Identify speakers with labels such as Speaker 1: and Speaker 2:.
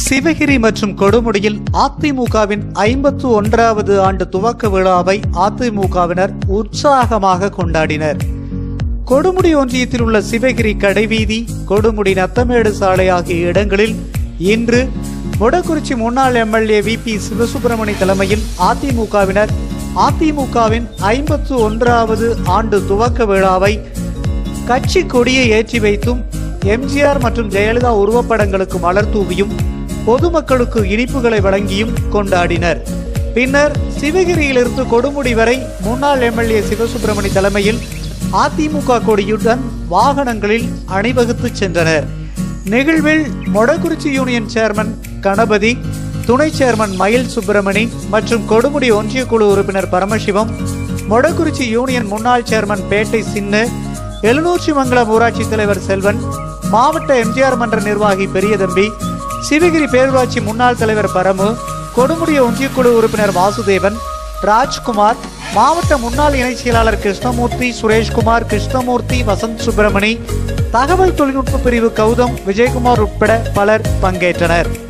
Speaker 1: சிவகிரி மற்றும் கொடுமுடியில் அதிமுகவின் ஐம்பத்து ஒன்றாவது ஆண்டு துவக்க விழாவை அதிமுகவினர் உற்சாகமாக கொண்டாடினர் கொடுமுடி ஒன்றியத்தில் உள்ள சிவகிரி கடைவீதி கொடுமுடி நத்தமேடு சாலை ஆகிய இடங்களில் இன்று மொடக்குறிச்சி முன்னாள் எம்எல்ஏ வி பி சிவசுப்பிரமணி தலைமையில் அதிமுகவினர் அதிமுகவின் ஐம்பத்து ஒன்றாவது ஆண்டு துவக்க விழாவை கட்சி கொடியை ஏற்றி வைத்தும் எம்ஜிஆர் மற்றும் ஜெயலலிதா உருவப்படங்களுக்கு மலர் தூவியும் பொதுமக்களுக்கு இனிப்புகளை வழங்கியும் கொண்டாடினர் பின்னர் சிவகிரியிலிருந்து கொடுமுடி வரை முன்னாள் எம்எல்ஏ சிவசுப்பிரமணி தலைமையில் அதிமுக கொடியுடன் வாகனங்களில் அணிவகுத்து சென்றனர் நிகழ்வில் மொடக்குறிச்சி யூனியன் சேர்மன் கணபதி துணை சேர்மன் மயில் சுப்பிரமணி மற்றும் கொடுமுடி ஒன்றிய குழு உறுப்பினர் பரமசிவம் மொடக்குறிச்சி யூனியன் முன்னாள் சேர்மன் பேட்டை சின்னு எழுநூற்றி மங்கலம் ஊராட்சி தலைவர் செல்வன் மாவட்ட எம்ஜிஆர் மன்ற நிர்வாகி பெரியதம்பி சிவகிரி பேரூராட்சி முன்னாள் தலைவர் பரமு கொடுமுடி ஒன்றியக்குழு உறுப்பினர் வாசுதேவன் ராஜ்குமார் மாவட்ட முன்னாள் இணைச் செயலாளர் கிருஷ்ணமூர்த்தி சுரேஷ்குமார் கிருஷ்ணமூர்த்தி வசந்த் சுப்பிரமணி தகவல் தொழில்நுட்ப பிரிவு கௌதம் விஜயகுமார் உட்பட பலர் பங்கேற்றனர்